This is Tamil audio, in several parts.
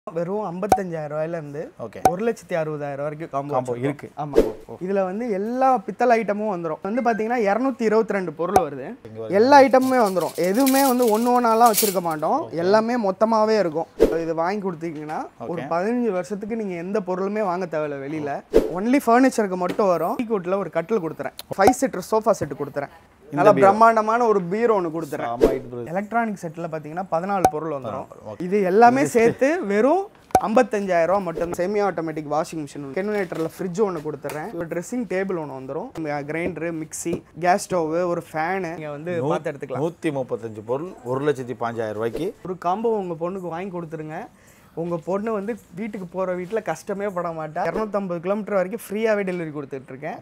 வெறும் ஐம்பத்தஞ்சாயிரம் ரூபாயில இருந்து ஓகே ஒரு லட்சத்தி அறுபதாயிரம் வரைக்கும் காம்போ காம்போ இருக்கு ஆமா இதுல வந்து எல்லா பித்தளை ஐட்டமும் வந்துரும் வந்து பாத்தீங்கன்னா இரநூத்தி இருபத்தி ரெண்டு பொருள் வருது எல்லா ஐட்டமுமே வந்துரும் எதுவுமே வந்து ஒன்று ஒன்றாலாம் வச்சிருக்க மாட்டோம் எல்லாமே மொத்தமாவே இருக்கும் இது வாங்கி கொடுத்தீங்கன்னா ஒரு பதினஞ்சு வருஷத்துக்கு நீங்க எந்த பொருளுமே வாங்க தேவையில்ல வெளியில ஒன்லி ஃபர்னிச்சருக்கு மட்டும் வரும் டீ ஒரு கட்டில் கொடுத்துறேன் ஃபைவ் சீட்டர் சோஃபா செட் கொடுத்துறேன் நல்லா பிரம்மாண்டமான ஒரு பீரோ ஒன்று கொடுத்துறேன் ஆமா இது bro. எலக்ட்ரானிக் செட்டில் பார்த்தீங்கன்னா பதினாலு பொருள் வந்துடும் இது எல்லாமே சேர்த்து வெறும் ஐம்பத்தஞ்சாயிரம் ரூபா மட்டும் செமி ஆட்டோமேட்டிக் வாஷிங் மிஷின் கென்வினேட்டரில் ஃப்ரிட்ஜ் ஒன்று கொடுத்துட்றேன் ஒரு ட்ரெஸ்ஸிங் டேபிள் ஒன்று வந்துடும் கிரைண்டரு மிக்ஸி கேஸ் ஸ்டவ் ஒரு ஃபேனு நீங்கள் வந்து பார்த்து எடுத்துக்கலாம் நூத்தி முப்பத்தஞ்சு பொருள் ஒரு லட்சத்தி பாஞ்சாயிரம் ரூபாய்க்கு ஒரு காம்போ உங்கள் பொண்ணுக்கு வாங்கி கொடுத்துருங்க உங்கள் பொண்ணு வந்து வீட்டுக்கு போகிற வீட்டில் கஷ்டமே பட மாட்டா இரநூத்தம்பது கிலோமீட்டர் வரைக்கும் ஃப்ரீயாகவே டெலிவரி கொடுத்துட்ருக்கேன்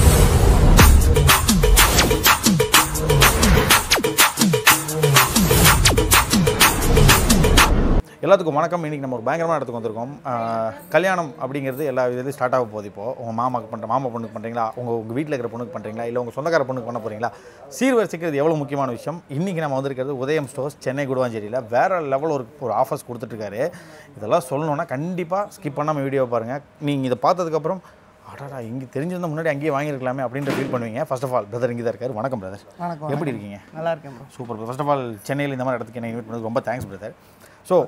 எல்லாத்துக்கும் வணக்கம் இன்னைக்கு நம்ம ஒரு பயங்கரமான இடத்துக்கு வந்திருக்கோம் ஆஹ், கல்யாணம் அப்படிங்கிறது எல்லா விதத்துலையும் ஸ்டார்ட் ஆக போகுது இப்போ உங்கள் மாமாக்கு பண்ணுற மாமா பொண்ணுக்கு பண்ணுறீங்களா உங்கள் உங்கள் வீட்டில் இருக்கிற பொண்ணுக்கு பண்ணுறீங்களா இல்லை உங்கள் சொந்தக்கார பொண்ணுக்கு பண்ண போகிறீங்களா சீர்வரிசைக்கு இது எவ்வளோ முக்கியமான விஷயம் இன்றைக்கி நம்ம வந்திருக்கிறது உதயம் ஸ்டோர்ஸ் சென்னை குடுவாஞ்சேரியில் வேறு லெவல் ஒரு ஒரு ஆஃபர்ஸ் கொடுத்துட்ருக்காரு இதெல்லாம் சொல்லணும்னா கண்டிப்பாக ஸ்கிப் பண்ணாமல் வீடியோ பாருங்கள் நீங்கள் இதை பார்த்ததுக்கப்புறம் அடாடா இங்கே தெரிஞ்சிருந்தா முன்னாடி அங்கேயே வாங்கியிருக்கலாமே அப்படின்ற ஃபீல் பண்ணுவீங்க ஃபர்ஸ்ட் ஆஃப் ஆல் பிரதர் இங்கே தான் இருக்காரு வணக்கம் பிரதர் வணக்கம் எப்படி இருக்கீங்க நல்லா இருக்கேன் bro super first of all சென்னையில் இந்த மாதிரி இடத்துக்கு என்ன இன்வைட் பண்ணதுக்கு ரொம்ப தேங்க்ஸ் பிரதர் ஸோ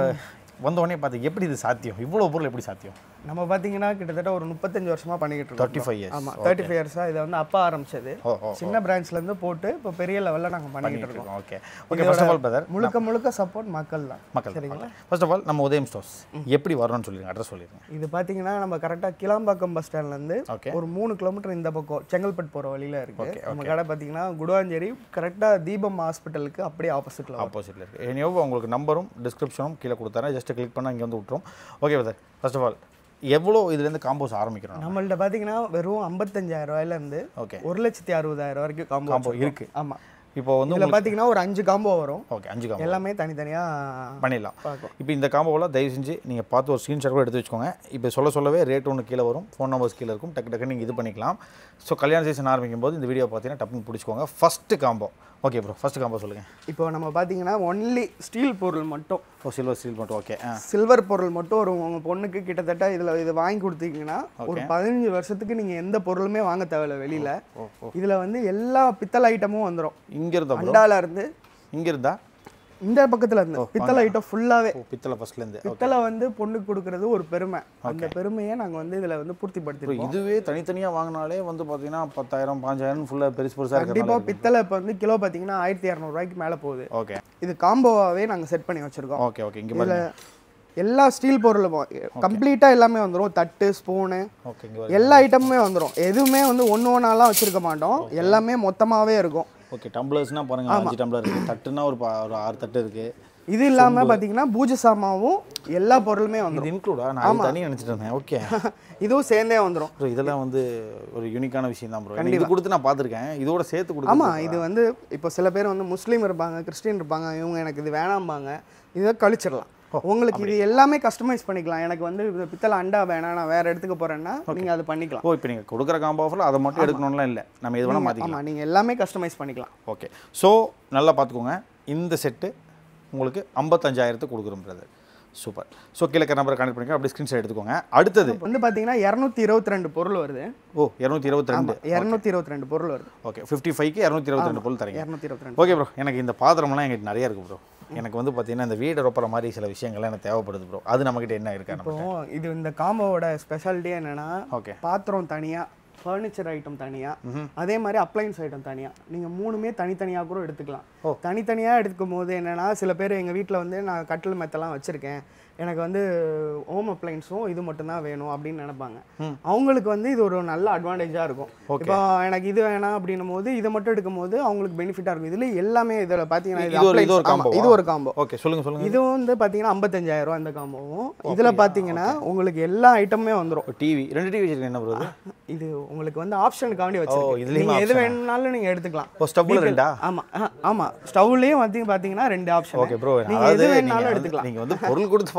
வந்த உடனே பார்த்து எப்படி இது சாத்தியம் இவ்வளோ பொருள் எப்படி சாத்தியம் நம்ம பார்த்தீங்கன்னா கிட்டத்தட்ட ஒரு முப்பத்தஞ்சு வருஷமா பண்ணிக்கிட்டு இருக்கோம் தேர்ட்டி ஃபைவ் இயர்ஸ் ஆமா தேர்ட்டி ஃபைவ் இயர்ஸாக இதை வந்து அப்பா ஆரம்பிச்சது ஓ ஓ சின்ன பிரான்ச்ல இருந்து போட்டு இப்போ பெரிய லெவல்ல நாங்க பண்ணிக்கிட்டு இருக்கோம் okay okay first of all brother முழுக்க முழுக்க சப்போர்ட் மக்கள் தான் மக்கள் சரிங்களா ஃபர்ஸ்ட் ஆஃப் ஆல் நம்ம உதயம் ஸ்டோர்ஸ் எப்படி வரணும்னு சொல்லிடுங்க அட்ரஸ் சொல்லிடுங்க இது பார்த்தீங்கன்னா நம்ம கரெக்டாக கிளாம்பாக்கம் பஸ் ஸ்டாண்ட்லேருந்து ஓகே ஒரு மூணு கிலோமீட்டர் இந்த பக்கம் செங்கல்பட்டு போகிற வழியில இருக்கு நம்ம கடை பார்த்தீங்கன்னா குடுவாஞ்சேரி கரெக்டாக தீபம் ஹாஸ்பிட்டலுக்கு அப்படியே ஆப்போசிட்ல ஆப்போசிட்டில் இருக்குது என்னையோ உங்களுக்கு நம்பரும் டிஸ்கிரிப்ஷனும் கீழே கொடுத்தாரேன் ஜஸ்ட் கிளிக் பண்ணால் இங்கே வந்து விட்டுரும் okay brother first of all எவ்வளோ இதுலேருந்து காம்போஸ் ஆரம்பிக்கிறோம் நம்மள்ட்ட பார்த்தீங்கன்னா வெறும் ஐம்பத்தஞ்சாயிரம் ரூபாயில இருந்து ஓகே ஒரு லட்சத்தி அறுபதாயிரம் வரைக்கும் காம்போ காம்போ இருக்கு ஆமா இப்போ வந்து இதுல பார்த்தீங்கன்னா ஒரு அஞ்சு காம்போ வரும் ஓகே அஞ்சு காம்போ எல்லாமே தனித்தனியா பண்ணிடலாம் பார்க்கலாம் இப்போ இந்த காம்போவில் தயவு செஞ்சு நீங்கள் பார்த்து ஒரு ஸ்க்ரீன்ஷாட் கூட எடுத்து வச்சுக்கோங்க இப்போ சொல்ல சொல்லவே ரேட் ஒன்று கீழே வரும் ஃபோன் நம்பர்ஸ் கீழே இருக்கும் டக்கு டக்குன்னு நீங்கள் இது பண்ணிக்கலாம் ஸோ கல்யாண சீசன் ஆரம்பிக்கும் போது இந்த வீடியோ பார்த்தீங்கன்னா டப்புன்னு பிடிச்சிக்கோங்க first combo okay bro first combo சொல்லுங்கள் இப்போ நம்ம பார்த்தீங்கன்னா ஒன்லி ஸ்டீல் பொருள் மட்டும் ஓ சில்வர் ஸ்டீல் மட்டும் ஓகே ஆ சில்வர் பொருள் மட்டும் ஒரு உங்க பொண்ணுக்கு கிட்டத்தட்ட இதுல இது வாங்கி கொடுத்தீங்கன்னா ஒரு பதினஞ்சு வருஷத்துக்கு நீங்க எந்த பொருளுமே வாங்க தேவையில்ல வெளியில ஓ ஓ இதுல வந்து எல்லா பித்தளை ஐட்டமும் வந்துரும் இங்கே இருந்தா ப்ரோ அண்டால இருந்து இங்கே இருந்தா இந்த பக்கத்துல இருந்து பித்தளை ஐட்டம் ஃபுல்லாவே ஓ பித்தளை ஃபஸ்ட்லேருந்து பித்தளை வந்து பொண்ணுக்கு கொடுக்கறது ஒரு பெருமை அந்த பெருமையை நாங்க வந்து இதுல வந்து பூர்த்தி ப்ரோ படுத்திருக்கோம் இதுவே தனித்தனியாக வாங்கினாலே வந்து பார்த்தீங்கன்னா பத்தாயிரம் பாஞ்சாயிரம் ஃபுல்லாக பெருசு பெருசாக கண்டிப்பா இருக்கிறது பித்தளை இப்போ வந்து கிலோ பாத்தீங்கன்னா ஆயிரத்தி இரநூறுவாய்க்கு மேல போகுது ஓகே இது காம்போவாவே நாங்க செட் பண்ணி வச்சிருக்கோம் ஓகே ஓகே இங்கே இதுல பாருங்க எல்லா ஸ்டீல் பொருளும் கம்ப்ளீட்டா எல்லாமே வந்துரும் தட்டு ஸ்பூனு ஓகே இங்கே பாருங்க எல்லா ஐட்டமுமே வந்துரும் எதுவுமே வந்து ஒன்று ஒன்றாலாம் வச்சிருக்க மாட்டோம் எல்லாமே மொத்தமாவே இருக்கும் ஓகே டம்ளர்ஸ்னால் பாருங்கள் அஞ்சு டம்ளர் இருக்குது தட்டுனா ஒரு பா- ஒரு ஆறு தட்டு இருக்குது இது இல்லாம பாத்தீங்கன்னா பூஜை சாமாவும் எல்லா பொருளுமே வந்துரும் இது இன்க்ளூடா நான் இது தனி நினச்சிட்டு இருந்தேன் ஓகே இதுவும் சேர்ந்தே வந்துரும் ப்ரோ இதெல்லாம் வந்து ஒரு யூனிக்கான விஷயம் தான் ப்ரோ இது கொடுத்து நான் பார்த்துருக்கேன் இதோட சேர்த்து கொடுத்து ஆமா இது வந்து இப்போ சில பேர் வந்து முஸ்லீம் இருப்பாங்க கிறிஸ்டின் இருப்பாங்க இவங்க எனக்கு இது வேணாம்பாங்க இதை கழிச்சிடலாம் உங்களுக்கு இது எல்லாமே கஸ்டமைஸ் பண்ணிக்கலாம் எனக்கு வந்து இது பித்தளை அண்டா வேணாம் நான் வேற இடத்துக்கு போறேன்னா நீங்க அது பண்ணிக்கலாம் ஓ இப்போ நீங்கள் கொடுக்குற காம்போ ஆஃபரில் அதை மட்டும் எடுக்கணும்லாம் இல்லை நம்ம எது வேணால் மாற்றிக்கலாம் ஆமா நீங்க எல்லாமே கஸ்டமைஸ் பண்ணிக்கலாம் ஓகே ஸோ நல்லா பார்த்துக்கோங்க இந்த செட்டு உங்களுக்கு ஐம்பத்தஞ்சாயிரத்துக்கு கொடுக்குறோம் பிரதர் சூப்பர் ஸோ கீழே நம்பரை கனெக்ட் பண்ணிக்கோ அப்படியே ஸ்க்ரீன்ஷாட் எடுத்துக்கோங்க அடுத்தது வந்து பாத்தீங்கன்னா இரநூத்தி இருபத்தி ரெண்டு பொருள் வருது ஓ இரநூத்தி இருபத்தி ரெண்டு இரநூத்தி இருபத்தி ரெண்டு பொருள் வருது ஓகே ஃபிஃப்டி ஃபைவ்க்கு இரநூத்தி இருபத்தி ரெண்டு பொருள் தரீங்க இரநூத்தி இருபத்தி ரெண்டு ஓகே ப்ரோ எனக்கு இந்த பாத்திரம்லாம் எங்கிட்ட நிறைய இருக்குது ப்ரோ எனக்கு வந்து பார்த்தீங்கன்னா இந்த வீடு ரொப்புற மாதிரி சில விஷயங்கள்லாம் எனக்கு தேவைப்படுது ப்ரோ அது நம்மக்கிட்ட என்ன இருக்கா நம்ம இப்போ இது இந்த காம்போவோட ஸ்பெஷாலிட்டி என்னன்னா ஓகே பாத்திரம் தனியா ஃபர்னிச்சர் ஐட்டம் தனியா அதே மாதிரி அப்ளைன்ஸ் ஐட்டம் தனியா நீங்க மூணுமே தனித்தனியா கூட எடுத்துக்கலாம் தனித்தனியா எடுக்கும் போது என்னன்னா சில பேர் எங்க வீட்ல வந்து நான் கட்டில் மெத்தெல்லாம் வச்சிருக்கேன் எனக்கு வந்து ஹோம் அப்ளைன்ஸும் இது மட்டும்தான் வேணும் அப்படின்னு நினைப்பாங்க அவங்களுக்கு வந்து இது ஒரு நல்ல அட்வான்டேஜாக இருக்கும் இப்போ எனக்கு இது வேணாம் அப்படின்னும் போது இதை மட்டும் எடுக்கும் போது அவங்களுக்கு பெனிஃபிட்டாக இருக்கும் இதுல எல்லாமே இதில் பார்த்தீங்கன்னா இது ஒரு- இது ஒரு appliance- ஆமா, combo-வா? இது ஒரு காம்போ ஓகே சொல்லுங்கள் சொல்லுங்கள் இது வந்து பார்த்தீங்கன்னா ஐம்பத்தஞ்சாயிரம் ரூபா இந்த காம்போவும் இதில் பார்த்தீங்கன்னா உங்களுக்கு எல்லா ஐட்டமுமே வந்துரும் டிவி ரெண்டு டிவி வச்சிருக்கேன் என்ன ப்ரோ இது உங்களுக்கு வந்து ஆப்ஷனுக்காண்டி வச்சிருக்கேன் இதுலயுமே நீங்க எது வேணும்னாலும் நீங்க எடுத்துக்கலாம் ஓ ஸ்டவ்வில் ரெண்டா ஆமா ஆ, ஆமா ஸ்டவ்லயும் வந்து பாத்தீங்கன்னா ரெண்டு ஆப்ஷன் ஓகே ப்ரோ நீங்க எது வேணாலும் எடுத்துக்கலாம் நீங்கள் வந்து பொருள் கொடுத்து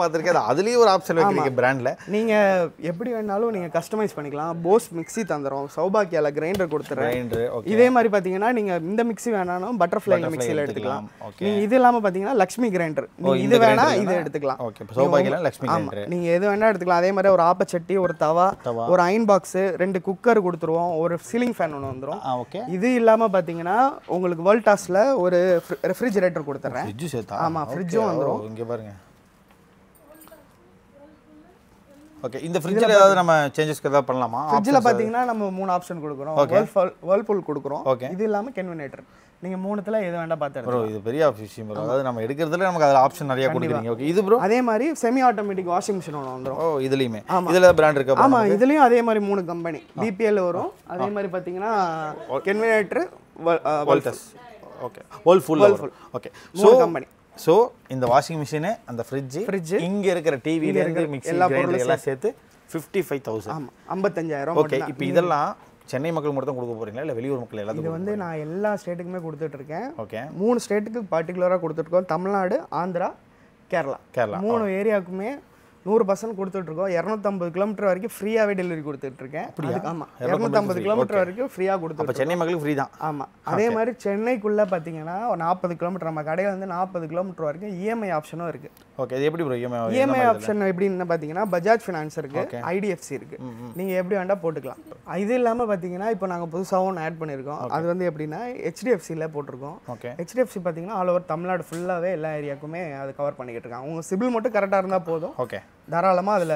பார்த்துருக்கேன் அது அதுலேயும் ஒரு ஆப்ஷன் வைக்கிறீங்க பிராண்டில் நீங்கள் எப்படி வேணாலும் நீங்கள் கஸ்டமைஸ் பண்ணிக்கலாம் போஸ் மிக்ஸி தந்துடும் சௌபாக்கியால கிரைண்டர் கொடுத்துறேன் கிரைண்டர் ஓகே இதே மாதிரி பார்த்தீங்கன்னா நீங்கள் இந்த மிக்ஸி வேணாலும் பட்டர்ஃப்ளை மிக்ஸியில் எடுத்துக்கலாம் நீங்கள் இது இல்லாமல் பார்த்தீங்கன்னா லக்ஷ்மி கிரைண்டர் நீங்கள் இது வேணா இது எடுத்துக்கலாம் ஓகே இப்போ சௌபாகியெல்லாம் லக்ஷ்மி ஆமாம் கிரைண்டர் நீங்கள் எது வேணா எடுத்துக்கலாம் அதே மாதிரி ஒரு ஆப்பச்சட்டி ஒரு தவா தவா. ஒரு அயன் பாக்ஸு ரெண்டு குக்கர் கொடுத்துருவோம் ஒரு சீலிங் ஃபேன் ஒன்று வந்துடும் ஆ ஓகே இது இல்லாமல் பார்த்தீங்கன்னா உங்களுக்கு வேர்ல்ட் டாஸில் ஒரு ரெஃப்ரிஜரேட்டர் கொடுத்துட்றேன் ஃப்ரிட்ஜு சேர்த்தா ஆமா, fridge-உம் வந்துரும். இங்கே பாருங்க ஓகே இந்த ஃப்ரிட்ஜில் ஏதாவது நம்ம சேஞ்சஸ்க்கு ஏதாவது பண்ணலாமா ஃப்ரிட்ஜில் பார்த்தீங்கன்னா நம்ம மூணு ஆப்ஷன் கொடுக்குறோம் வேர்ல்பூல் கொடுக்குறோம் Okay. இது இல்லாமல் கென்வினேட்டர் நீங்கள் மூணுத்துல எது வேண்டாம் பார்த்து ப்ரோ எடுத்துக்கலாம் இது பெரிய விஷயம் ப்ரோ அதாவது நம்ம எடுக்கிறதுல நமக்கு அதில் ஆப்ஷன் நிறைய கொடுக்குறீங்க ஓகே இது ப்ரோ அதே மாதிரி செமி ஆட்டோமேட்டிக் வாஷிங் மிஷின் ஒன்று வந்துடும் ஓ இதுலேயுமே இதில் பிராண்ட் இருக்கா bro? ஆமாம் இதுலேயும் அதே மாதிரி மூணு கம்பெனி பிபிஎல் வரும் அதே மாதிரி பார்த்தீங்கன்னா Kelvinator Voltas okay Whirlpool okay so மூணு company. ஸோ இந்த வாஷிங் மிஷினு அந்த ஃப்ரிட்ஜு Fridge. இங்கே இருக்கிற டிவிலேருந்து மிக்ஸி எல்லா கிரைண்டர் எல்லாம் சேர்த்து ஃபிஃப்டி ஃபைவ் தௌசண்ட் ஆமாம் ஐம்பத்தஞ்சாயிரம் ஓகே இப்போ இதெல்லாம் சென்னை மக்கள் மட்டும் தான் கொடுக்க போறீங்களா இல்லை வெளியூர் மக்கள் இது எல்லாத்துக்கும் வந்து நான் எல்லா ஸ்டேட்டுக்குமே கொடுத்துட்ருக்கேன் ஓகே மூணு ஸ்டேட்டுக்கு பர்டிகுலராக கொடுத்துட்ருக்கோம் தமிழ்நாடு ஆந்திரா கேரளா கேரளா மூணு ஏரியாவுக்குமே நூறு பர்சன்ட் கொடுத்துட்ருக்கோம் இரநூத்தம்பது கிலோமீட்டர் வரைக்கும் ஃப்ரீயாகவே டெலிவரி கொடுத்துட்ருக்கேன் அதுக்கு ஆமாம் இரநூத்தம்பது கிலோமீட்டர் வரைக்கும் ஃப்ரீயாக கொடுத்துட்டு அப்போ சென்னை மக்களுக்கு ஃப்ரீ தான் ஆமாம் அதே மாதிரி சென்னைக்குள்ளே பார்த்தீங்கன்னா ஒரு நாற்பது கிலோமீட்டர் நம்ம கடையில் வந்து நாற்பது கிலோமீட்டர் வரைக்கும் இஎம்ஐ ஆப்ஷனும் இருக்குது ஓகே இது எப்படி ப்ரோ இஎம்ஐ இஎம்ஐ ஆப்ஷன் எப்படின்னு பார்த்தீங்கன்னா பஜாஜ் ஃபினான்ஸ் இருக்கு ஐடிஎஃப்சி இருக்கு நீங்கள் எப்படி வேண்டால் போட்டுக்கலாம் இது இல்லாமல் பார்த்தீங்கன்னா இப்போ நாங்கள் புதுசாக ஒன்று ஆட் பண்ணியிருக்கோம் அது வந்து எப்படின்னா ஹெச்டிஎஃப்சியில் போட்டிருக்கோம் ஓகே ஹெச்டிஎஃப்சி பார்த்தீங்கன்னா ஆல் ஓவர் தமிழ்நாடு ஃபுல்லாகவே எல்லா ஏரியாவுக்குமே அது கவர் பண்ணிக்கிட்டு இருக்காங்க உங்கள் சிபில் மட்டும் கரெக்டாக இருந்தால் போதும் ஓகே தாராளமாக அதில்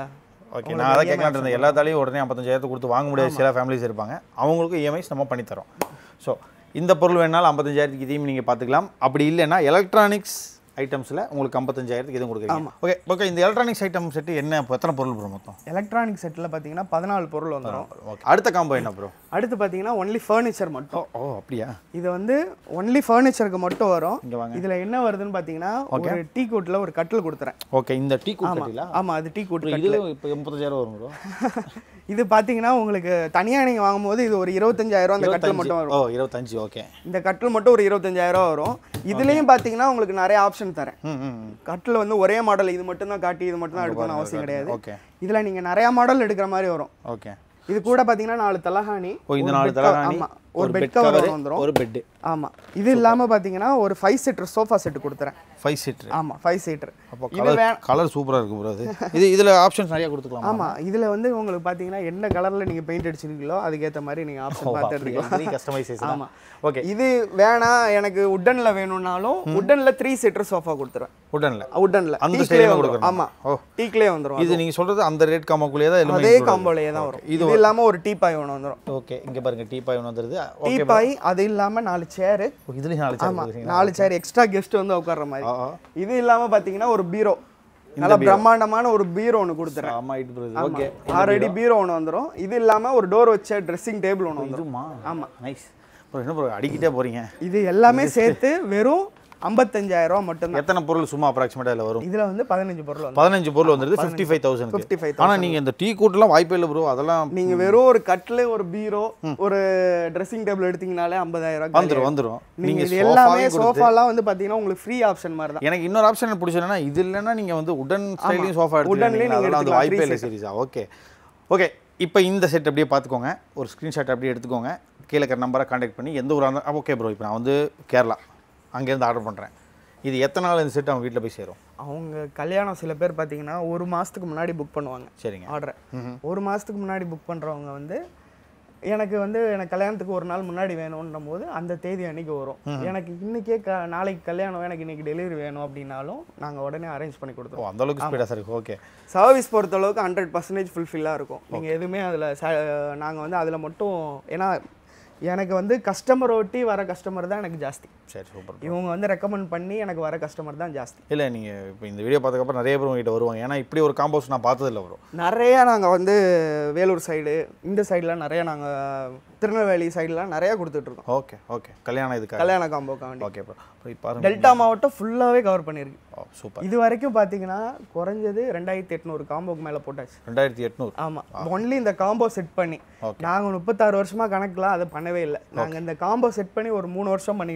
ஓகே நான் அதை கேட்கலான் இருந்தேன் எல்லாத்தாலையும் உடனே ஐம்பத்தஞ்சாயிரத்து கொடுத்து வாங்க முடியாத சில ஃபேமிலிஸ் இருப்பாங்க அவங்களுக்கு இஎம்ஐஸ் நம்ம பண்ணித்தரோம் ஸோ இந்த பொருள் வேணாலும் ஐம்பத்தஞ்சாயிரத்துக்கு இதையும் நீங்கள் பார்த்துக்கலாம் அப்படி இல்லைன்னா எலக்ட்ரானிக்ஸ் ஐட்டம்ஸில் உங்களுக்கு ஐம்பத்தஞ்சாயிரத்துக்கு இதுவும் கொடுக்குறீங்க ஓகே ஓகே இந்த எலக்ட்ரானிக்ஸ் ஐட்டம் செட்டு என்ன இப்போ எத்தனை பொருள் ப்ரோ மொத்தம் எலக்ட்ரானிக் செட்டில் பார்த்தீங்கன்னா பதினாலு பொருள் வந்துடும் ஓகே அடுத்த காம்போ என்ன ப்ரோ அடுத்து பார்த்தீங்கன்னா ஒன்லி ஃபர்னிச்சர் மட்டும் ஓ ஓ அப்படியா இது வந்து ஒன்லி ஃபர்னிச்சருக்கு மட்டும் வரும் இங்கே வாங்க இதில் என்ன வருதுன்னு பார்த்தீங்கன்னா ஒரு டீ கோட்டில் ஒரு கட்டில் கொடுத்துறேன் ஓகே இந்த டீ குட்டிங்களா ஆமாம் அது டீ கோட் இதில் இப்போ எண்பத்தஞ்சாயிரம் வரும் ப்ரோ இது பார்த்தீங்கன்னா உங்களுக்கு தனியாக நீங்கள் வாங்கும்போது இது ஒரு இருபத்தஞ்சாயிரம் அந்த கட்டில் மட்டும் வரும் ஓ இருபத்தஞ்சு ஓகே இந்த கட்டில் மட்டும் ஒரு இருபத்தஞ்சாயிரம் வரும் இதுலேயும் பார்த்தீங்கன்னா உங்களுக்கு நிறைய ஆப்ஷன் தரேன் ம் ம் கட்டில் வந்து ஒரே மாடல் இது மட்டும் தான் காட்டி இது மட்டும் தான் எடுக்கணும்னு அவசியம் கிடையாது ஓகே இதில் நீங்கள் நிறையா மாடல் எடுக்கிற மாதிரி வரும் ஓகே இது கூட பார்த்தீங்கன்னா நாலு தலகாணி ஓ இந்த ஒரு நாலு bed cover- தலகாணி ஆமா ஒரு ஒரு பெட் பெட் கவர் கவர் வந்துடும் ஒரு பெட்டு ஆமாம் இது இல்லாமல் பார்த்தீங்கன்னா ஒரு ஃபைவ் சீட்டர் சோஃபா செட்டு கொடுத்துறேன் ஃபைவ் சீட்ரு ஆமாம் ஃபைவ் சீட்டர் அப்போ இது கலர் வே கலர் சூப்பராக இருக்கு ப்ரோ அது இது இதில் ஆப்ஷன்ஸ் நிறைய கொடுத்துக்கலாம் ஆமாம் இதில் வந்து உங்களுக்கு பார்த்தீங்கன்னா என்ன கலரில் நீங்கள் பெயிண்ட் அடிச்சிருக்கீங்களோ அதுக்கேற்ற மாதிரி நீங்கள் ஆப்ஷன் பார்த்து எடுத்துக்கலாம் கஸ்டமைசேஷன் ஆமா. ஓகே இது வேணாம் எனக்கு உட்டனில் வேணும்னாலும் உட்டனில் த்ரீ சீட்டர் சோஃபா கொடுத்துருவேன் உடன்ல உட்டனில் அந்த டீக்லேயே ஸ்டைலில் வந்துடும் கொடுக்குறோம் ஆமாம் ஓ டீக்லேயே வந்துடும் இது நீங்கள் சொல்கிறது அந்த ரேட் காம்போக்குள்ளேயே தான் எல்லாமே அதே காம்போலேயே தான் வரும் இது இல்லாமல் ஒரு டீ பாய் ஒன்று வந்துடும் ஓகே இங்கே பாருங்க டீ பாய் ஒன்று வந்துருது டீ ஓகே பாய் அது இல்லாமல் நாலு சேரு இதுலேயும் நாலு சேர் ஆமாம் கொடுக்குறீங்களா? நாலு சேர் எக்ஸ்ட்ரா கெஸ்ட் வந்து உட்கார்ற மாதிரி ஆ ஆ இது இல்லாமல் பார்த்தீங்கன்னா ஒரு பீரோ நல்ல பிரம்மாண்டமான ஒரு பீரோ ஒன்று கொடுத்துறேன் ஆமாம் ஆயிட்டு ப்ரோ ஓகே ஆல்ரெடி பீரோ ஒன்று வந்துடும் இது இல்லாமல் ஒரு டோர் வச்ச ட்ரெஸ்ஸிங் டேபிள் ஒன்று வந்துடும் இதுமா ஆமா. நைஸ் ப்ரோ என்ன ப்ரோ அடிக்கிட்டே போகிறீங்க இது எல்லாமே சேர்த்து வெறும் ஐம்பத்தஞ்சாயிரம் ரூபா மட்டும்தான் எத்தனை பொருள் சும்மா அப்ராக்சிமேட்டாக இதில் வரும் இதுல வந்து பதினஞ்சு பொருள் வந்து பதினஞ்சு பொருள் வந்துருது ஃபிஃப்டி ஃபைவ் தௌசண்ட் 55,000 ஆனால் நீங்கள் இந்த டீ கூட்டெல்லாம் வாய்ப்பே இல்லை ப்ரோ அதெல்லாம் நீங்க வெறும் ஒரு கட்லு ஒரு பீரோ ஒரு ட்ரெஸ்ஸிங் டேபிள் எடுத்தீங்கனாலே ஐம்பதாயிரம் ரூபாய் வந்துடும் வந்துடும் நீங்க நீங்கள் இது எல்லாமே சோஃபாலாம் வந்து பாத்தீங்கன்னா உங்களுக்கு ஃப்ரீ ஆப்ஷன் மாதிரி தான் எனக்கு இன்னொரு ஆப்ஷன் பிடிச்சதுன்னா இது இல்லைன்னா நீங்கள் வந்து உடன் ஸ்டைலையும் சோஃபா உடன்லயே எடுத்துக்கலாம் நீங்க அதெல்லாம் வந்து எடுத்துக்கலாம், வாய்ப்பே three இல்லை சீரிஸா ஓகே ஓகே இப்போ இந்த செட் அப்படியே பார்த்துக்கோங்க ஒரு ஸ்க்ரீன்ஷாட் அப்படியே எடுத்துக்கோங்க கீழே இருக்கிற நம்பரை காண்டாக்ட் பண்ணி எந்த ஊராக ஓகே ப்ரோ இப்போ நான் வந்து கேரளா அங்கேருந்து ஆர்டர் பண்ணுறேன் இது எத்தனை நாள் இந்த செட் அவங்க வீட்டில் போய் சேரும் அவங்க கல்யாணம் சில பேர் பார்த்தீங்கன்னா ஒரு மாசத்துக்கு முன்னாடி புக் பண்ணுவாங்க சரிங்க ஆர்டர் ஒரு மாசத்துக்கு முன்னாடி புக் பண்றவங்க வந்து எனக்கு வந்து எனக்கு கல்யாணத்துக்கு ஒரு நாள் முன்னாடி வேணும்னும் போது அந்த தேதி அன்னைக்கு வரும் எனக்கு இன்னைக்கே க நாளைக்கு கல்யாணம் எனக்கு இன்னைக்கு டெலிவரி வேணும் அப்படின்னாலும் நாங்கள் உடனே அரேஞ்ச் பண்ணி ஓ கொடுத்துருவோம் அந்த அளவுக்கு ஸ்பீடாக சார் ஓகே சர்வீஸ் பொறுத்த அளவுக்கு ஹண்ட்ரட் பர்சன்டேஜ் ஃபுல்ஃபில்லாக இருக்கும் நீங்கள் எதுவுமே அதில் நாங்கள் வந்து அதில் மட்டும் ஏன்னா எனக்கு வந்து கஸ்டமர் ஒட்டி வர கஸ்டமர் தான் எனக்கு ஜாஸ்தி சரி சூப்பர் இவங்க வந்து ரெக்கமெண்ட் பண்ணி எனக்கு வர கஸ்டமர் தான் ஜாஸ்தி இல்லை நீங்கள் இப்போ இந்த வீடியோ பார்த்ததுக்கப்புறம் நிறைய பேர் உங்ககிட்ட வருவாங்க ஏன்னா இப்படி ஒரு காம்போஸ் நான் பார்த்ததில்ல வரும் நிறையா நாங்கள் வந்து வேலூர் சைடு இந்த சைடுலாம் நிறையா நாங்கள் திருநெல்வேலி சைடுலாம் நிறையா கொடுத்துட்ருக்கோம் ஓகே ஓகே கல்யாணம் இதுக்காக கல்யாண காம்போக்காக வேண்டி ஓகே ப்ரோ இப்போ பாருங்க டெல்டா மாவட்டம் ஃபுல்லாகவே கவர் பண்ணியிருக்கு ஓ சூப்பர் இது வரைக்கும் பார்த்தீங்கன்னா குறைஞ்சது ரெண்டாயிரத்தி எட்நூறு காம்போக்கு மேலே போட்டாச்சு ரெண்டாயிரத்தி எட்நூறு ஆமாம் ஒன்லி இந்த காம்போ செட் பண்ணி Okay. நாங்கள் முப்பத்தாறு வருஷமா கணக்குலாம் அதை பண்ணவே இல்லை நாங்கள் இந்த காம்போ செட் பண்ணி ஒரு மூணு வருஷம் பண்ணிக்கிட்டு இருக்கோம்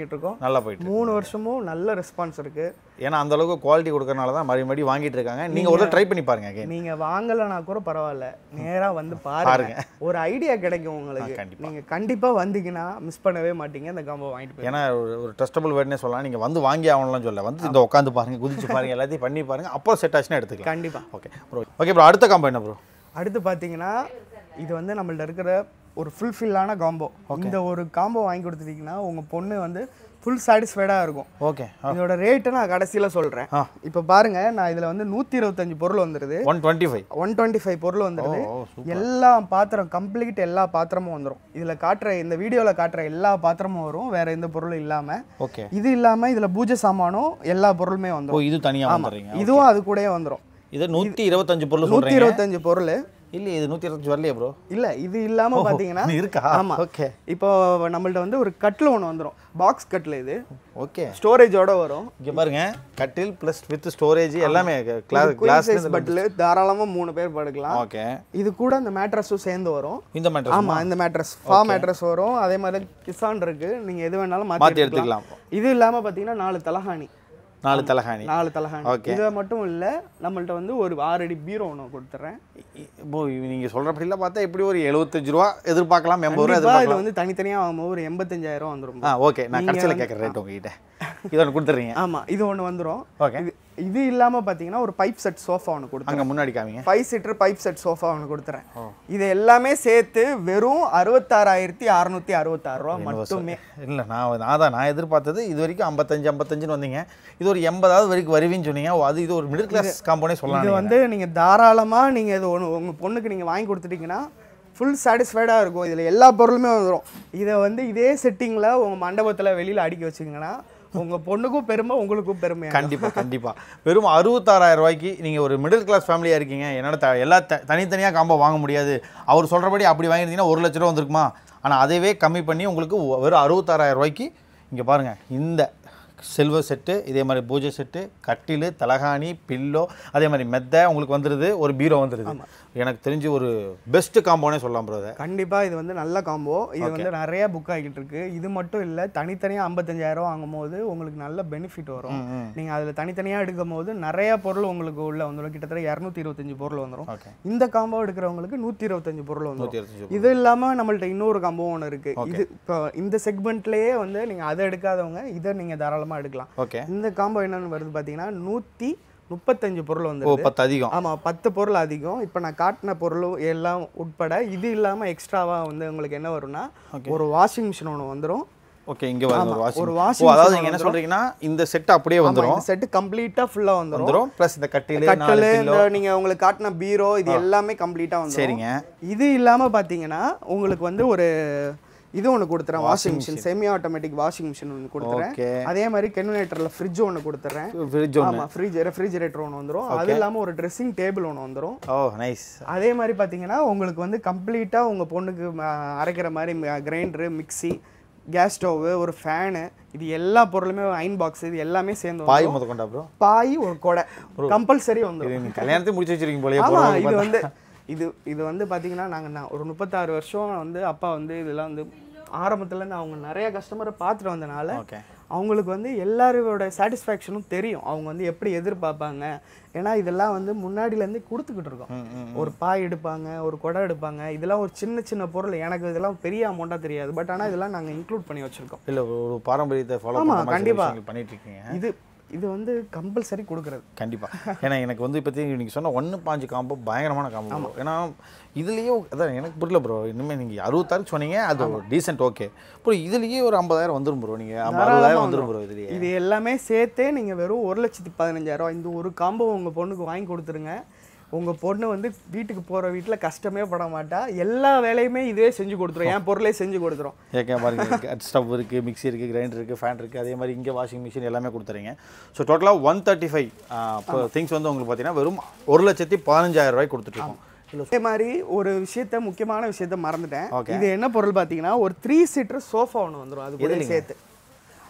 நல்லா போயிட்டு இருக்கு. மூணு வருஷமும் நல்ல ரெஸ்பான்ஸ் இருக்கு ஏன்னா அந்த அளவுக்கு குவாலிட்டி கொடுக்கறனால தான் மறுபடி மறுபடி வாங்கிட்டு இருக்காங்க நீங்க ஒரு ட்ரை பண்ணி பாருங்க again. நீங்க வாங்கலைன்னா கூட பரவாயில்ல நேரா வந்து பாருங்க ஒரு ஐடியா கிடைக்கும் உங்களுக்கு கண்டிப்பா. நீங்க கண்டிப்பா வந்தீங்கன்னா மிஸ் பண்ணவே மாட்டீங்க இந்த காம்போ வாங்கிட்டு போய் ஏன்னா ஒரு ஒரு ட்ரஸ்டபுள் வேர்ட்னே சொல்லலாம் நீங்க வந்து வாங்கி ஆகணும்லாம் சொல்ல வந்து இந்த உட்காந்து பாருங்க குதிச்சு பாருங்க எல்லாத்தையும் பண்ணி பாருங்க அப்போ செட் ஆச்சுன்னா எடுத்துக்கலாம் கண்டிப்பா ஓகே ப்ரோ ஓகே ப்ரோ அடுத்த காம்போ என்ன ப்ரோ அடுத்து பார்த்தீங்கன்னா இது வந்து நம்மள்ட்ட இருக்கிற ஒரு ஃபுல்ஃபில்லான காம்போ இந்த ஒரு காம்போ வாங்கி கொடுத்துட்டீங்கன்னா உங்கள் பொண்ணு வந்து ஃபுல் சாட்டிஸ்ஃபைடாக இருக்கும் ஓகே இதோட ரேட்டை நான் கடைசியில் சொல்கிறேன் ஆ. இப்போ பாருங்க நான் இதில் வந்து நூற்றி இருபத்தஞ்சு பொருள் வந்துடுது one twenty five one twenty five பொருள் வந்துடுது ஓ சூப்பர் எல்லா பாத்திரம் கம்ப்ளீட் எல்லா பாத்திரமும் வந்துடும் இதில் காட்டுற இந்த வீடியோவில் காட்டுற எல்லா பாத்திரமும் வரும் வேற எந்த பொருளும் இல்லாமல் ஓகே இது இல்லாமல் இதில் பூஜை சாமானும் எல்லா பொருளுமே ஓ வந்துடும் இது தனியாக வந்துடுறீங்க இதுவும் அது கூடயே வந்துடும் இது நூற்றி இருபத்தஞ்சு பொருள் நூற்றி சொல்கிறீங்க இருபத்தஞ்சு பொருள் இல்லை இது நூற்றி இருபத்தஞ்சு வரலையே ப்ரோ இல்லை இது இல்லாமல் பார்த்தீங்கன்னா இருக்கா ஆமா. ஓகே இப்போ நம்மள்ட்ட வந்து ஒரு கட்டில் ஒன்று வந்துடும் பாக்ஸ் கட்டில் இது ஓகே ஸ்டோரேஜோட வரும் இங்க பாருங்க கட்டில் ப்ளஸ் வித் ஸ்டோரேஜ் எல்லாமே கிளாஸ் குயின் கிளாஸ் சைஸ் பட்டில் தாராளமாக மூணு பேர் படுக்கலாம் ஓகே இது கூட அந்த மேட்ரஸும் சேர்ந்து வரும் இந்த மேட்ரஸ் ஆமா இந்த மேட்ரஸ் ஃபா மேட்ரஸ் வரும் அதே மாதிரி கிசான் இருக்கு நீங்க எது வேணாலும் மாற்றி மாற்றி எடுத்துக்கலாம் எடுத்துக்கலாம் இது இல்லாம பாத்தீங்கன்னா நாலு தலகாணி நாலு தலகாணி நாலு தலகாணி Okay. இது மட்டும் இல்ல நம்மள்ட்ட வந்து ஒரு ஆறு அடி பீரோ ஒன்று கொடுத்துறேன் இப்போ நீங்க சொல்றபடிலாம் பார்த்தா எப்படி ஒரு எழுபத்தஞ்சு ரூபா எதிர்பார்க்கலாம் எண்பது ரூபா கண்டிப்பா எதிர்பார்க்கலாம் இது வந்து தனித்தனியா வாங்கும்போது ஒரு எண்பத்தஞ்சாயிரம் வந்துரும் ஆ ஓகே நான் கடைசியில் கேட்குறேன் ரேட் உங்ககிட்ட இது ஒன்று கொடுத்துட்றீங்க ஆமா இது ஒண்ணு வந்துரும் ஓகே இது இது இல்லாம பாத்தீங்கன்னா ஒரு பைப் செட் சோஃபா ஒன்று கொடுத்துறேன் அங்கே முன்னாடி காமிங்க five seater pipe set sofa ஒன்று கொடுத்துறேன் இது எல்லாமே சேர்த்து வெறும் அறுபத்தாறாயிரத்தி அறுநூத்தி அறுபத்தாறு ரூபா மட்டுமே இல்லை நான் நான் தான் நான் எதிர்பார்த்தது இது வரைக்கும் ஐம்பத்தஞ்சு ஐம்பத்தஞ்சுன்னு வந்தீங்க இது ஒரு எண்பதாவது வரைக்கும் வருவீன்னு சொன்னீங்க ஓ, அது இது ஒரு மிடில் கிளாஸ் காம்போனே சொல்லலாம் இது நீங்க. வந்து நீங்க தாராளமா நீங்க இது ஒன்று உங்க பொண்ணுக்கு நீங்க வாங்கி கொடுத்துட்டீங்கன்னா ஃபுல் சாட்டிஸ்ஃபைடாக இருக்கும் இதில் எல்லா பொருளுமே வந்துடும் இதை வந்து இதே செட்டிங்கில் உங்கள் மண்டபத்தில் வெளியில் அடுக்கி வச்சிங்கன்னா உங்கள் பொண்ணுக்கும் பெருமை உங்களுக்கும் பெருமை கண்டிப்பா கண்டிப்பா வெறும் அறுபத்தாறாயிரம் ரூபாய்க்கு நீங்க ஒரு மிடில் கிளாஸ் ஃபேமிலியா இருக்கீங்க என்னால த எல்லா த தனித்தனியா காம்போ வாங்க முடியாது அவர் சொல்றபடி அப்படி வாங்கியிருந்தீங்கன்னா ஒரு லட்ச ரூபா வந்திருக்குமா ஆனா அதேவே கம்மி பண்ணி உங்களுக்கு ஒ- வெறும் அறுபத்தாறாயிரம் ரூபாய்க்கு இங்க பாருங்க இந்த சில்வர் செட்டு இதே மாதிரி பூஜை செட்டு கட்டில் தலகாணி பில்லோ அதே மாதிரி மெத்தை உங்களுக்கு வந்துடுது ஒரு பீரோ வந்துடுது எனக்கு தெரிஞ்சு ஒரு பெஸ்ட் காம்போனே சொல்லலாம் ப்ரோ அதை கண்டிப்பாக இது வந்து நல்ல காம்போ இது வந்து நிறைய புக் ஆகிட்டு இருக்கு இது மட்டும் இல்லை தனித்தனியாக ஐம்பத்தஞ்சாயிரம் வாங்கும் போது உங்களுக்கு நல்ல பெனிஃபிட் வரும் நீங்கள் அதில் தனித்தனியாக எடுக்கும் போது நிறைய பொருள் உங்களுக்கு உள்ள வந்துடும் கிட்டத்தட்ட இரநூத்தி இருபத்தஞ்சு பொருள் வந்துடும் ஓகே இந்த காம்போ எடுக்கிறவங்களுக்கு நூற்றி இருபத்தஞ்சு பொருள் வந்துடும் நூற்றி இருபத்தஞ்சு இது இல்லாமல் நம்மள்ட்ட இன்னொரு காம்போ ஒன்று இருக்கு இது இப்போ இந்த செக்மெண்ட்லேயே வந்து நீங்கள் அதை எடுக்காதவங்க இதை நீங்கள் தாராளமாக எடுக்கலாம் ஓகே இந்த காம்போ என்னன்னு வருது பார்த்தீங்கன்னா நூற்றி முப்பத்தஞ்சு பொருள் வந்து ஓ பத்து அதிகம் ஆமாம் பத்து பொருள் அதிகம் இப்போ நான் காட்டின பொருளும் எல்லாம் உட்பட இது இல்லாமல் எக்ஸ்ட்ராவாக வந்து உங்களுக்கு என்ன வரும்னா ஒரு வாஷிங் மிஷின் ஒன்று வந்துடும் ஓகே இங்க வருது ஒரு ஒரு வாஷிங் washing ஓ அதாவது machine நீங்க என்ன சொல்றீங்கன்னா இந்த செட் அப்படியே வந்துரும் இந்த செட்டு கம்ப்ளீட்டாக ஃபுல்லாக வந்துடும் வந்துரும் ப்ளஸ் இந்த கட்டில் கட்டல் நாலு இந்த நீங்கள் உங்களுக்கு காட்டின பீரோ இது எல்லாமே கம்ப்ளீட்டாக வந்துடும் சரிங்க இது இல்லாமல் பார்த்தீங்கன்னா உங்களுக்கு வந்து ஒரு இது ஒன்று கொடுத்துறேன் washing machine semi automatic washing machine ஒன்று கொடுத்துறேன் ஓகே அதே மாதிரி கெனுனேட்டரில் ஃப்ரிட்ஜ் ஒன்று கொடுத்துறேன் ஃப்ரிட்ஜ் ஒன்று ஆமாம் ஃப்ரிட்ஜ் ரெஃப்ரிஜரேட்டர் ஒன்று வந்துடும் அது இல்லாமல் ஒரு ட்ரெஸ்ஸிங் டேபிள் ஒன்று வந்துடும் ஓ நைஸ் அதே மாதிரி பார்த்தீங்கன்னா உங்களுக்கு வந்து கம்ப்ளீட்டாக உங்கள் பொண்ணுக்கு ம, அரைக்கிற மாதிரி கிரைண்டரு மிக்ஸி கேஸ் ஸ்டவ்வு ஒரு ஃபேனு இது எல்லா பொருளுமே அயன் பாக்ஸ் இது எல்லாமே சேர்ந்து பாய் வந்துரும். முத கொண்டா ப்ரோ பாய் ஒரு கொடை கம்பல்சரி வந்துடும் இது நீங்க கல்யாணத்தையும் முடிச்சு வச்சிருக்கீங்க போலயே ஆமா போறவங்க இது வந்து இது இது வந்து பார்த்தீங்கன்னா நாங்கள் நான் ஒரு முப்பத்தாறு வருஷம் வந்து அப்பா வந்து இதெல்லாம் வந்து ஆரம்பத்துலேருந்து அவங்க நிறைய கஸ்டமரை பார்த்துட்டு வந்தனால ஓகே அவங்களுக்கு வந்து எல்லாரோட சாட்டிஸ்ஃபேக்ஷனும் தெரியும் அவங்க வந்து எப்படி எதிர்பார்ப்பாங்க ஏன்னா இதெல்லாம் வந்து முன்னாடிலேருந்து கொடுத்துக்கிட்டு இருக்கோம் ஒரு பாய் எடுப்பாங்க ஒரு குடம் எடுப்பாங்க இதெல்லாம் ஒரு சின்ன சின்ன பொருள் எனக்கு இதெல்லாம் பெரிய அமௌண்ட்டாக தெரியாது பட் ஆனால் இதெல்லாம் நாங்கள் இன்க்ளூட் பண்ணி வச்சுருக்கோம் இல்ல ஒரு பாரம்பரியத்தை ஃபாலோ ஆமா, பண்ண மாதிரி கண்டிப்பா. விஷயங்கள் பண்ணிட்டு இருக்கீங்க இது இது வந்து கம்பல்சரி கொடுக்குறது கண்டிப்பா ஏன்னா எனக்கு வந்து இப்போ நீங்க சொன்ன ஒன்று பாஞ்சு காம்போ பயங்கரமான காம்போ ஏன்னா இதுலயே அதான் எனக்கு புரியல ப்ரோ இனிமேல் நீங்க அறுபத்தாறு சொன்னீங்க அது ஒரு டீசென்ட் ஓகே ப்ரோ இதுலயே ஒரு ஐம்பதாயிரம் வந்துரும் ப்ரோ நீங்க ஐம்பது, அறுபதாயிரம் வந்துரும் ப்ரோ இதுலயே இது எல்லாமே சேர்த்தே நீங்கள் வெறும் ஒரு லட்சத்தி பதினஞ்சாயிரம் இந்த ஒரு காம்போ உங்கள் பொண்ணுக்கு வாங்கி கொடுத்துருங்க உங்கள் பொண்ணு வந்து வீட்டுக்கு போகிற வீட்டில் கஷ்டமே பட மாட்டா எல்லா வேலையுமே இதே செஞ்சு கொடுத்துரும் என் பொருளே செஞ்சு கொடுத்துரும் ஏற்கனவே பாருங்க ஸ்டவ் இருக்குது மிக்ஸி இருக்குது கிரைண்டர் இருக்குது ஃபேன் இருக்குது அதே மாதிரி இங்கே வாஷிங் மிஷின் எல்லாமே கொடுத்துறீங்க ஸோ டோட்டலாக ஒன் தேர்ட்டி ஃபைவ் இப்போ திங்ஸ் வந்து உங்களுக்கு பார்த்தீங்கன்னா வெறும் ஒரு லட்சத்தி பதினஞ்சாயிரம் ரூபாய் கொடுத்துட்ருக்கோம் அதே மாதிரி ஒரு விஷயத்த முக்கியமான விஷயத்த மறந்துட்டேன் Okay. இது என்ன பொருள் பார்த்தீங்கன்னா ஒரு த்ரீ சீட்டர் சோஃபா ஒன்று வந்துடும் அது கூட சேர்த்து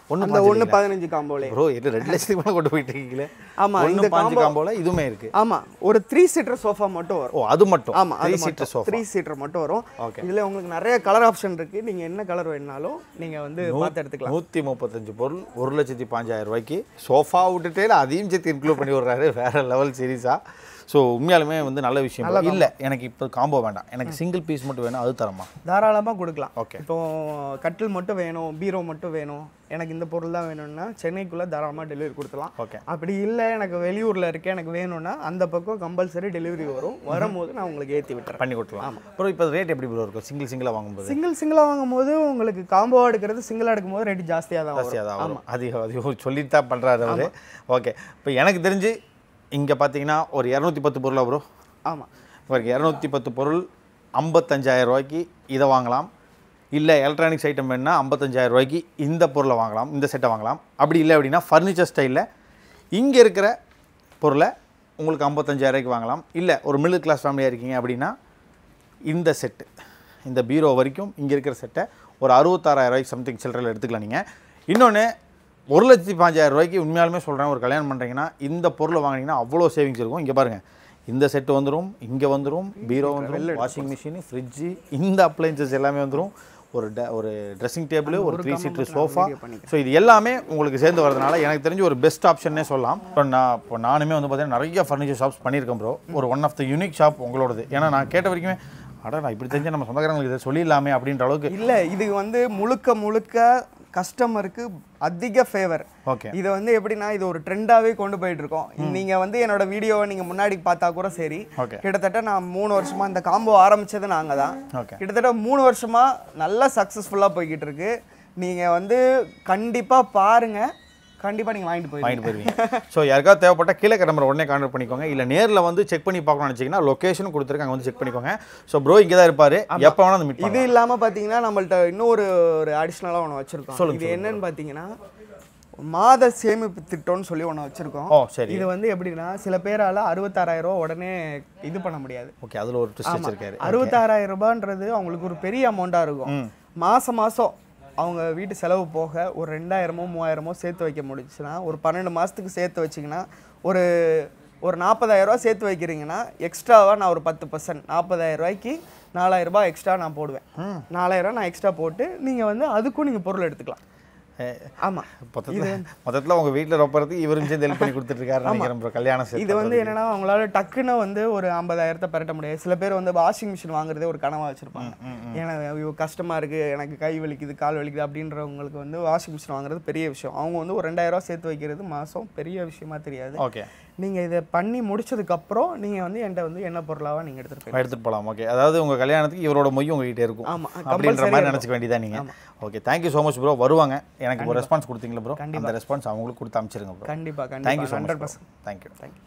ஒன்று அந்த ஒன்று பதினஞ்சு காம்போலே ப்ரோ இது ரெண்டு லட்சத்துக்கு மேலே கொண்டு போயிட்டு இருக்கீங்களே ஆமா, ஒன்று இந்த பாஞ்சு combo- காம்போல இதுவுமே இருக்கு ஆமா ஒரு த்ரீ சீட்டர் சோஃபா மட்டும் வரும் ஓ அது மட்டும் ஆமா த்ரீ அது சீட்டர் சோஃபா த்ரீ சீட்டர் மட்டும் வரும் Okay. இதுல உங்களுக்கு நிறைய கலர் ஆப்ஷன் இருக்கு நீங்க என்ன கலர் வேணாலும் நீங்க வந்து பார்த்து எடுத்துக்கலாம் நூற்றி முப்பத்தஞ்சு பொருள் ஒரு லட்சத்தி பாஞ்சாயிரம் ரூபாய்க்கு சோஃபா விட்டுட்டே அதையும் சேர்த்து இன்க்ளூட் பண்ணி விடுறாரு வேற லெவல் சீரியஸா ஸோ உண்மையாலுமே வந்து நல்ல விஷயம் இல்லை எனக்கு இப்போ காம்போ வேண்டாம் எனக்கு சிங்கிள் பீஸ் மட்டும் வேணும் அது தரமா தாராளமா கொடுக்கலாம் Okay. இப்போ கட்டில் மட்டும் வேணும் பீரோ மட்டும் வேணும் எனக்கு இந்த பொருள் தான் வேணும்னா சென்னைக்குள்ள தாராளமா டெலிவரி கொடுத்துலாம் ஓகே அப்படி இல்லை எனக்கு வெளியூர்ல இருக்கேன் எனக்கு வேணும்னா அந்த பக்கம் கம்பல்சரி டெலிவரி வரும் வரும்போது நான் உங்களுக்கு ஏற்றி விட்டுறேன் பண்ணி கொடுத்துலாம் ப்ரோ இப்போ ரேட் எப்படி ப்ரோ இருக்கும் சிங்கிள் சிங்கிளாக வாங்கும்போது சிங்கிள் சிங்கிளாக வாங்கும்போது உங்களுக்கு காம்போ எடுக்கிறது சிங்கிளாக எடுக்கும்போது ரேட்டு ஜாஸ்தியாக தான் வரும் ஜாஸ்தியாக தான் வரும் அது அது சொல்லிட்டு தான் பண்ணுறாரு அவர் ஓகே இப்போ எனக்கு தெரிஞ்சு இங்கே பார்த்தீங்கன்னா ஒரு இரநூத்தி பத்து பொருளா ப்ரோ ஆமாம் ஒரு இரநூத்தி பத்து பொருள் ஐம்பத்தஞ்சாயிரம் ரூபாய்க்கு இதை வாங்கலாம் இல்லை எலக்ட்ரானிக்ஸ் ஐட்டம் வேணுன்னா ஐம்பத்தஞ்சாயிரம் ரூபாய்க்கு இந்த பொருளை வாங்கலாம் இந்த செட்டை வாங்கலாம் அப்படி இல்லை அப்படின்னா ஃபர்னிச்சர் ஸ்டைலில் இங்கே இருக்கிற பொருளை உங்களுக்கு ஐம்பத்தஞ்சாயிரம் ரூபாய்க்கு வாங்கலாம் இல்லை ஒரு மிடில் கிளாஸ் ஃபேமிலியாக இருக்கீங்க அப்படின்னா இந்த செட்டு இந்த பீரோ வரைக்கும் இங்கே இருக்கிற செட்டை ஒரு அறுபத்தாறாயிரம் ரூபாய்க்கு சம்திங் சில்லறையில் எடுத்துக்கலாம் நீங்கள் இன்னொன்று ஒரு லட்சத்தி பாஞ்சாயிரம் ரூபாய்க்கு உண்மையாலுமே சொல்கிறேன் ஒரு கல்யாணம் பண்ணுறீங்கன்னா இந்த பொருளை வாங்கினீங்கன்னா அவ்வளோ சேவிங்ஸ் இருக்கும் இங்கே பாருங்கள் இந்த செட்டு வந்துடும் இங்கே வந்துடும் பீரோ வந்துடும் வாஷிங் மிஷின் ஃப்ரிட்ஜு இந்த அப்ளைன்சஸ் எல்லாமே வந்துடும் ஒரு ட ஒரு ட்ரெஸ்ஸிங் டேபிள் ஒரு த்ரீ சீட்டர் சோஃபா ஸோ இது எல்லாமே உங்களுக்கு சேர்ந்து வரதுனால எனக்கு தெரிஞ்ச ஒரு பெஸ்ட் ஆப்ஷன்னே சொல்லலாம் இப்போ நான் இப்போ நானுமே வந்து பார்த்தீங்கன்னா நிறைய ஃபர்னிச்சர் ஷாப்ஸ் பண்ணியிருக்கேன் ப்ரோ ஒரு one of the unique shop உங்களோடது ஏன்னா நான் கேட்ட வரைக்குமே அட நான் இப்படி தெரிஞ்ச நம்ம சொந்தக்காரங்களுக்கு இதை சொல்லிடலாமே அப்படின்ற அளவுக்கு இல்லை இது வந்து முழுக்க முழுக்க கஸ்டமருக்கு அதிக ஃபேவர் ஓகே இதை வந்து எப்படின்னா இது ஒரு ட்ரெண்டாகவே கொண்டு போயிட்டு இருக்கோம் நீங்க வந்து என்னோட வீடியோவை நீங்க முன்னாடி பார்த்தா கூட சரி ஓகே கிட்டத்தட்ட நான் மூணு வருஷமா இந்த காம்போ ஆரம்பிச்சது நாங்க தான் ஓகே கிட்டத்தட்ட மூணு வருஷமா நல்லா சக்ஸஸ்ஃபுல்லா போய்கிட்டு இருக்கு நீங்க வந்து கண்டிப்பா பாருங்க கண்டிப்பா நீங்க வாங்கிட்டு போயிருங்க வாங்கிட்டு போயிருவீங்க ஸோ யாருக்காவது தேவைப்பட்ட கீழே நம்பர் உடனே கான்டாக்ட் பண்ணிக்கோங்க இல்லை நேரில் வந்து செக் பண்ணி பார்க்கணும்னு நினச்சிங்கன்னா லொக்கேஷன் கொடுத்துருக்காங்க வந்து செக் பண்ணிக்கோங்க ஸோ ப்ரோ இங்கே தான் இருப்பார் எப்போ வேணால் வந்து மீட் இது இல்லாம பாத்தீங்கன்னா நம்மள்ட்ட இன்னொரு ஒரு அடிஷ்னலாக ஒன்று வச்சிருக்கோம் சொல்லுங்க, இது என்னன்னு பாத்தீங்கன்னா மாத சேமிப்பு திட்டம்னு சொல்லி ஒன்று வச்சிருக்கோம் ஓ சரி இது வந்து எப்படின்னா சில பேரால அறுபத்தாறாயிரம் ரூபா உடனே இது பண்ண முடியாது ஓகே அதில் ஒரு ட்விஸ்ட் வச்சிருக்காரு அறுபத்தாறாயிரம் ரூபான்றது அவங்களுக்கு ஒரு பெரிய அமௌண்ட்டாக இருக்கும் மாசம் மாசம் அவங்க வீட்டு செலவு போக ஒரு ரெண்டாயிரமோ மூவாயிரமோ சேர்த்து வைக்க முடிஞ்சுன்னா ஒரு பன்னெண்டு மாசத்துக்கு சேர்த்து வச்சிங்கன்னா ஒரு ஒரு நாற்பதாயிரம் ரூபாய் சேர்த்து வைக்கிறீங்கன்னா எக்ஸ்ட்ராவாக நான் ஒரு பத்து பர்சன்ட் நாற்பதாயிரம் ரூபாய்க்கு நாலாயிரம் ரூபாய் எக்ஸ்ட்ரா நான் போடுவேன் நாலாயிரம் ரூபாய் நான் எக்ஸ்ட்ரா போட்டு நீங்கள் வந்து அதுக்கும் நீங்கள் பொருள் எடுத்துக்கலாம் ஆமாம் மொத்தத்தில் மொத்தத்தில் உங்கள் வீட்டில் ரொப்பறதுக்கு இவரும் சேர்ந்து ஹெல்ப் பண்ணி கொடுத்துட்ருக்காரு நினைக்கிறேன் ப்ரோ கல்யாணம் சேர்த்து இது வந்து என்னன்னா அவங்களால டக்குன்னு வந்து ஒரு ஐம்பதாயிரத்தை பெரட்ட முடியாது சில பேர் வந்து வாஷிங் மிஷின் வாங்குறதே ஒரு கனவா வச்சிருப்பாங்க ஏன்னா ஐயோ கஷ்டமா இருக்கு எனக்கு கை வலிக்குது கால் வலிக்குது அப்படின்றவங்களுக்கு வந்து வாஷிங் மிஷின் வாங்குறது பெரிய விஷயம் அவங்க வந்து ஒரு ரெண்டாயிரம் ரூபாய் சேர்த்து வைக்கிறது மாசம் பெரிய விஷயமா தெரியாது ஓகே நீங்க இதை பண்ணி முடிச்சதுக்கு அப்புறம் நீங்க வந்து என்கிட்ட வந்து என்ன பொருளாவா நீங்க எடுத்துட்டு போய் எடுத்துகிட்டு போகலாம் ஓகே அதாவது உங்கள் கல்யாணத்துக்கு இவரோட மொய் உங்ககிட்ட இருக்கும் ஆமா, அப்படின்ற compulsory மாதிரி இருக்கும். நினச்சிக்க வேண்டியதா நீங்கள் okay thank you so much bro வருவாங்க எனக்கு ஒரு ரெஸ்பான்ஸ் கொடுத்தீங்களா ப்ரோ அந்த ரெஸ்பான்ஸ் அவங்களுக்கு கொடுத்து அமைச்சிருங்க ப்ரோ கண்டிப்பா தேங்க்யூ கண்டிப்பா so hundred much percent thank you thank you